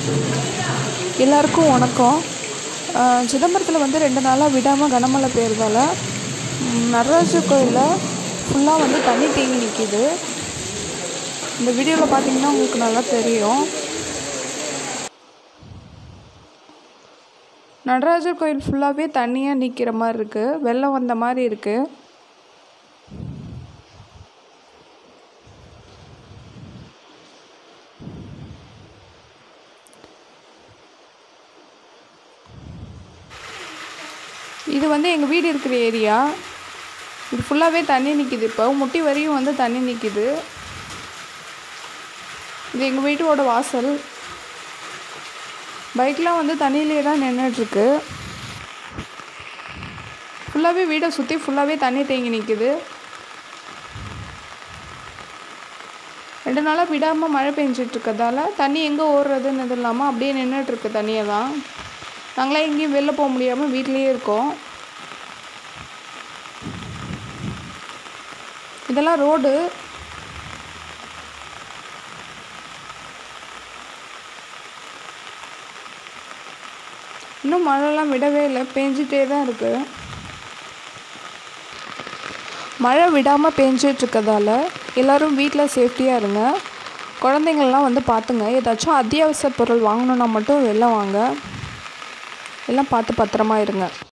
எல்லாருக்கும் வணக்கம் அஹ் சிதம்பரத்தில் வந்து ரெண்டு நாளாக விடாமல் கனமழை பெய்யறதால ம், நடராஜர் கோயிலில் ஃபுல்லாக வந்து தண்ணி தேங்கி நிற்கிது இந்த வீடியோவில் பார்த்தீங்கன்னா உங்களுக்கு நல்லா தெரியும் நடராஜர் கோயில் ஃபுல்லாகவே தண்ணியாக நிற்கிற மாதிரி இருக்குது வெள்ளம் வந்த மாதிரி இருக்குது இது வந்து எங்கள் வீடு இருக்கிற ஏரியா இது ஃபுல்லாகவே தண்ணி நிற்கிது இப்போ முட்டி வரையும் வந்து தண்ணி நிற்கிது இது எங்கள் வீட்டோட வாசல் பைக்லாம் வந்து தண்ணியிலே தான் நின்றுட்டுருக்கு ஃபுல்லாகவே வீடை சுற்றி ஃபுல்லாகவே தண்ணி தேங்கி நிற்கிது ரெண்டு நாளாக விடாமல் மழை பெஞ்சிட்டு இருக்கறதால தண்ணி எங்கே ஓடுறதுன்னு இது இல்லாமல் அப்படியே நின்றுட்டுருக்கு தண்ணியை தான் நாங்களாம் எங்கேயும் வெளில போக முடியாமல் வீட்டிலேயே இருக்கோம் இதெல்லாம் ரோடு இன்னும் மழைலாம் விடவே இல்லை பேஞ்சிட்டே தான் இருக்குது மழை விடாமல் பேஞ்சிட்டு இருக்கதால எல்லோரும் வீட்டில் சேஃப்டியாக இருங்க குழந்தைங்கள்லாம் வந்து பார்த்துங்க ஏதாச்சும் அத்தியாவசிய பொருள் வாங்கணுன்னா மட்டும் வெளில வாங்க எல்லாம் பார்த்து பத்திரமா இருங்க